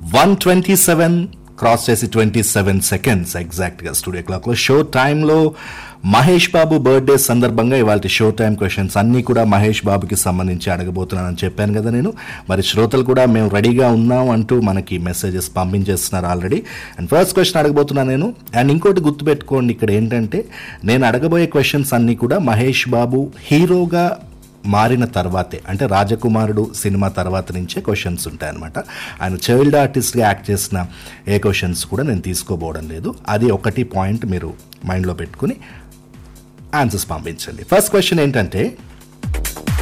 one twenty seven cross చేసి twenty seven seconds ఎగ్జాక్ట్గా studio క్లాక్లో షో టైంలో మహేష్ బాబు బర్త్డే సందర్భంగా ఇవాళ షో టైం క్వశ్చన్స్ అన్నీ కూడా మహేష్ బాబుకి సంబంధించి అడగబోతున్నానని చెప్పాను కదా నేను మరి శ్రోతలు కూడా మేము రెడీగా ఉన్నాం అంటూ మనకి మెసేజెస్ పంపించేస్తున్నారు ఆల్రెడీ అండ్ ఫస్ట్ క్వశ్చన్ అడగబోతున్నాను నేను అండ్ ఇంకోటి గుర్తుపెట్టుకోండి ఇక్కడ ఏంటంటే నేను అడగబోయే క్వశ్చన్స్ అన్నీ కూడా మహేష్ బాబు హీరోగా మారిన తర్వాతే అంటే రాజకుమారుడు సినిమా తర్వాత నుంచే క్వశ్చన్స్ ఉంటాయన్నమాట ఆయన చైల్డ్ ఆర్టిస్ట్గా యాక్ట్ చేసిన ఏ క్వశ్చన్స్ కూడా నేను తీసుకోబోవడం లేదు అది ఒకటి పాయింట్ మీరు మైండ్లో పెట్టుకుని ఆన్సర్స్ పంపించండి ఫస్ట్ క్వశ్చన్ ఏంటంటే